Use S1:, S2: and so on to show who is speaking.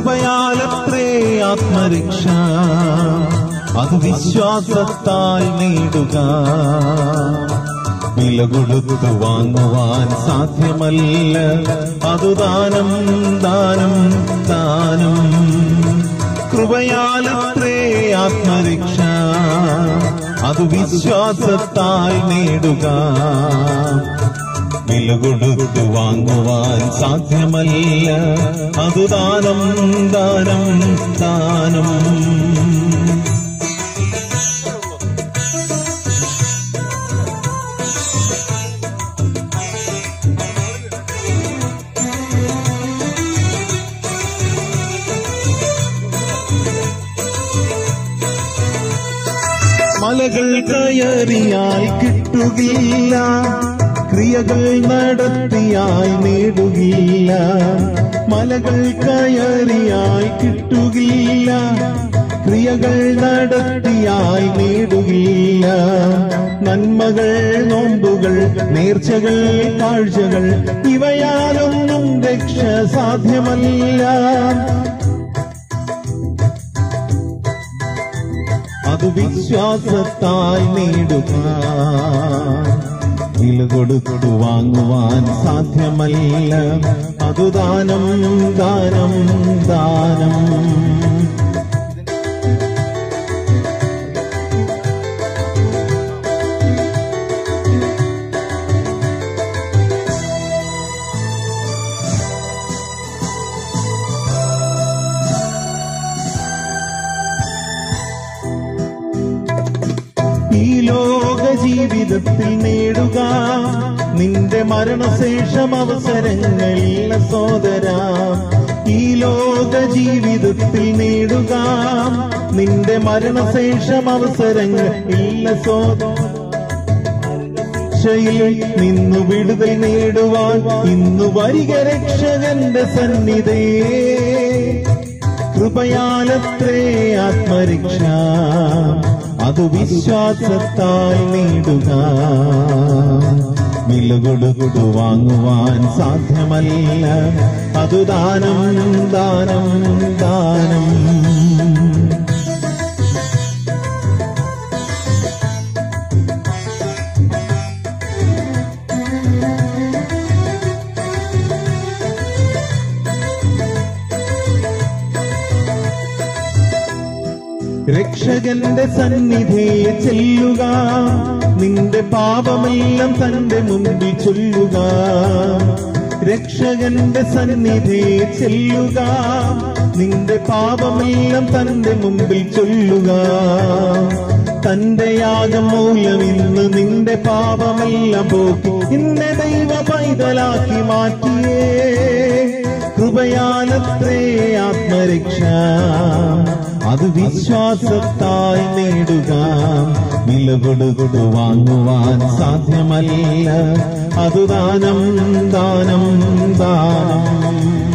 S1: കൃപയാലത്രേ ആത്മരക്ഷ അത് വിശ്വാസത്താൽ നേടുക വില കൊടുത്തു വാങ്ങുവാൻ സാധ്യമല്ല അതു ദാനം ദാനം ദാനം കൃപയാലത്രേ ആത്മരക്ഷ അത് വിശ്വാസത്താൽ നേടുക വില കൊടുത്തു വാങ്ങുവാൻ സാധ്യമല്ല അതു ദാനം ദാനം ദാനം മലകൾ കയറിയാൽ കിട്ടുകയില്ല ക്രിയകൾ നടത്തിയായി നേടുകയില്ല മലകൾ കയറിയാൽ കിട്ടുകയില്ല ക്രിയകൾ നടത്തിയായി നേടുകയില്ല നന്മകൾ നോമ്പുകൾ നേർച്ചകൾ കാഴ്ചകൾ ഇവയാലൊന്നും രക്ഷ സാധ്യമല്ല അത് വിശ്വാസത്താൽ നേടുക വില കൊടുത്തു വാങ്ങുവാൻ സാധ്യമല്ല അതു ദാനം ദാനം ദാനം ഈ ലോക ജീവിതത്തിൽ നേടുക നിന്റെ മരണശേഷം അവസരങ്ങളില്ല സോദര ഈ ലോക ജീവിതത്തിൽ നേടുക നിന്റെ മരണശേഷം അവസരങ്ങൾ ഇല്ല സോദര രക്ഷയിൽ നിന്നു വിടുതൽ നേടുവാൻ ഇന്നു വരിക രക്ഷകന്റെ സന്നിധേ കൃപയാലത്രേ ആത്മരക്ഷ അത് വിശ്വാസത്താൽ നേടുക വില കൊടുത്തു വാങ്ങുവാൻ സാധ്യമല്ല അത് ദാനം ദാനം ദാനം രക്ഷകന്റെ സന്നിധിയെ ചെല്ലുക നിന്റെ പാപമെല്ലാം തന്റെ മുമ്പിൽ ചൊല്ലുക രക്ഷകന്റെ സന്നിധിയെ ചെല്ലുക നിന്റെ പാപമെല്ലാം തന്റെ മുമ്പിൽ ചൊല്ലുക തന്റെ യാഗം മൂലം ഇന്ന് നിന്റെ പാപമെല്ലാം പോക്കി ഇന്നെ ദൈവ പൈതലാക്കി മാറ്റിയേ കൃപയാലത്രേ ആത്മരക്ഷ അത് വിശ്വാസത്താൽ നേടുക വില കൊടുത്തു വാങ്ങുവാൻ സാധ്യമല്ല അത് ദാനം ദാനം ദാനം